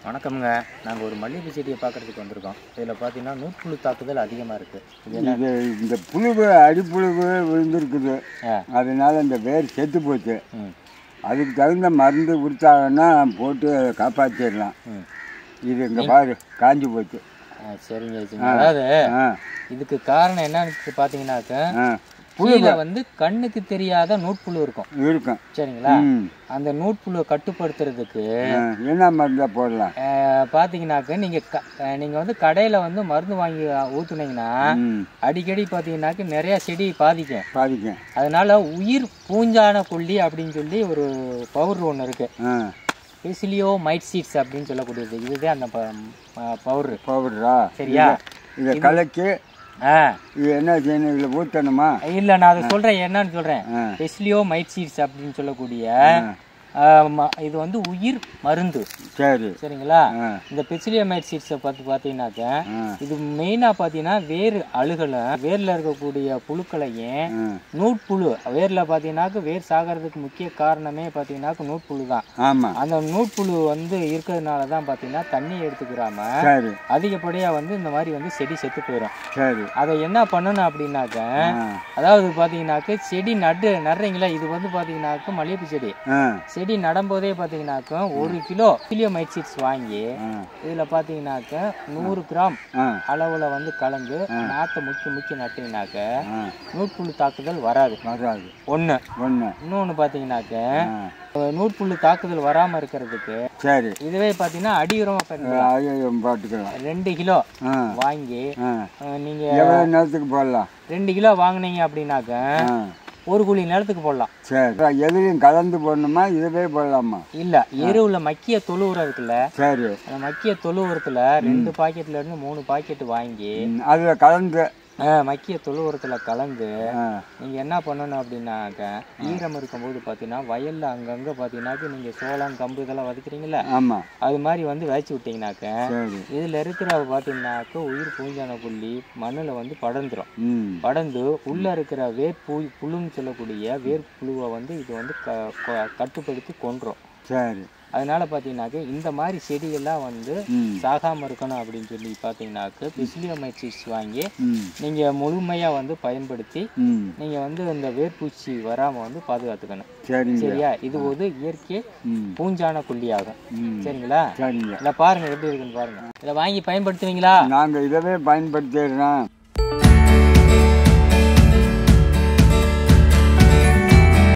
வணக்கம்ங்க நாங்கள் ஒரு மல்லிகைப்பூ செடியை பார்க்கறதுக்கு வந்திருக்கோம் இதில் பார்த்தீங்கன்னா நூற்புழு தாக்குதல் அதிகமாக இருக்குது இது என்ன இது இந்த புழுவு அடிப்புழுவு விழுந்திருக்குது ஆ. அதனால இந்த வேர் செத்து போச்சு ம் அதுக்கு தகுந்த மருந்து கொடுத்தாங்கன்னா போட்டு காப்பாற்றிடலாம் ம் இது இங்கே பாரு காஞ்சி போச்சு ஆ, சரிங்க சரிங்க. அதாவது ஆ இதுக்கு காரணம் என்னன்னு பார்த்தீங்கன்னாக்க ஆ கீழே வந்து கண்ணுக்கு தெரியாத நூற்புழு இருக்கும் இருக்கும் சரிங்களா ம் அந்த நூற்புழுவை கட்டுப்படுத்துறதுக்கு ஆ, என்ன மருந்தை போடலாம் அஹ், பார்த்தீங்கன்னாக்க நீங்கள் க அஹ், நீங்கள் வந்து கடையில் வந்து மருந்து வாங்கி ஊற்றுனீங்கன்னா ம் அடிக்கடி பார்த்தீங்கன்னாக்க நிறையா செடி பாதிக்கும் பாதிக்கும் அதனால உயிர் பூஞ்சான கொல்லி அப்படின்னு சொல்லி ஒரு பவுடர் ஒன்று இருக்கு ஆ பெசிலியோ மைட் சீட்ஸ் அப்படின்னு சொல்லக்கூடியது இதுதான் அந்த பவுடர் பவுடரா சரியா இதை கலக்கி ஆ இது என்ன செய்யணும் இதில் ஊற்றணுமா இல்ல நான் அதை சொல்றேன் என்னன்னு சொல்றேன் ஆ பெசிலியோ மைட் சீட்ஸ் அப்படின்னு சொல்லக்கூடிய ஆ, ம- இது வந்து உயிர் மருந்து சரி சரிங்களா ஆ இந்த பெசிலியோமைட் சீட்ஸை பார்த்து பார்த்தீங்கன்னாக்க ஆ இது மெயினாக பார்த்தீங்கன்னா வேர் அழுகலை வேரில் இருக்கக்கூடிய புழுக்களையும் ஆ நூற்புழு வேரில் பார்த்தீங்கன்னாக்க வேர் சாகிறதுக்கு முக்கிய காரணமே பார்த்தீங்கன்னாக்க நூற்புழு தான் ஆமாம் அந்த நூற்புழு வந்து இருக்கிறதுனால தான் பார்த்தீங்கன்னா தண்ணி எடுத்துக்கிறாம சரி அதிகப்படியாக வந்து இந்த மாதிரி வந்து செடி செத்து போயிடும் சரி அதை என்ன பண்ணணும் அப்படின்னாக்க ஆ அதாவது பார்த்தீங்கன்னாக்க செடி நடு நடுறீங்களா இது வந்து பார்த்தீங்கன்னாக்க மல்லிகைப்பூ செடி ஆ செடி நடும்போதே பார்த்தீங்கன்னாக்க ஒரு கிலோ கிலோ மைட் சீட்ஸ் வாங்கி ஆ இதில் பார்த்தீங்கன்னாக்க நூறு கிராம் ஆ அளவில் வந்து கலந்து நாற்றை முக்கி முக்கி நட்டிங்கனாக்க ஆ நூற்புழு தாக்குதல் வராது வராது ஒன்று ஒன்று இன்னொன்று பார்த்தீங்கன்னாக்க ஆ நூற்புழு தாக்குதல் வராமல் இருக்கிறதுக்கு சரி இதுவே பார்த்தீங்கன்னா அடி உரமா பயன்படுத்தலாம். ஐயோ போட்டுக்கலாம் ரெண்டு கிலோ ஆ வாங்கி ஆ அஹ், நீங்க எவ்வளோ நேரத்துக்கு போடலாம் ரெண்டு கிலோ வாங்குனீங்க அப்படின்னாக்க ஆ ஒரு குழி நிலத்துக்கு போடலாம் சரி எதுலையும் கலந்து போடணுமா இதுவே போடலாமா இல்ல எருவுல மக்கிய தொழு உரம் இருக்குல்ல சரி அந்த மக்கிய தொழு உரத்துல ரெண்டு பாக்கெட்ல இருந்து மூணு பாக்கெட் வாங்கி ம், அதில் கலந்து அஹ், மக்கிய தொழு உரத்துல கலந்து ஆ நீங்க என்ன பண்ணணும் அப்படின்னாக்க ஈரம் இருக்கும்போது பாத்தீங்கன்னா வயல்ல அங்கங்க பாத்தீங்கன்னாக்க நீங்க சோளம் கம்பு இதெல்லாம் வதக்குறீங்கல்ல ஆமாம் அது மாதிரி வந்து விதைச்சு விட்டீங்கன்னாக்க சரி இதுல இருக்கிற பாத்தீங்கன்னாக்க உயிர் பூஞ்சான புள்ளி மண்ணுல வந்து படர்ந்துரும் ம் படர்ந்து உள்ள இருக்கிற வேர் பூ புழுன்னு சொல்லக்கூடிய வேர் புழுவை வந்து இது வந்து க க- கட்டுப்படுத்தி கொன்றும் சரி அதனால பார்த்தீங்கன்னாக்க இந்த மாதிரி செடியெல்லாம் வந்து ம் சாகாம இருக்கணும் அப்படின்னு சொல்லி பார்த்தீங்கன்னாக்க பிசிலியோமைசிஸ் வாங்கி ம் நீங்க முழுமையா வந்து பயன்படுத்தி ம் நீங்க வந்து இந்த வேர்பூச்சி வராம வந்து பாதுகாத்துக்கணும் சரிங்க சரியா இது ஒரு இயற்கை ம் பூஞ்சான கொல்லியாகும் ம் சரிங்களா சரிங்க இதை பாருங்க எப்படி இருக்குன்னு பாருங்க இதை வாங்கி பயன்படுத்துவீங்களா நாங்கள் இதவே பயன்படுத்திடுறோம்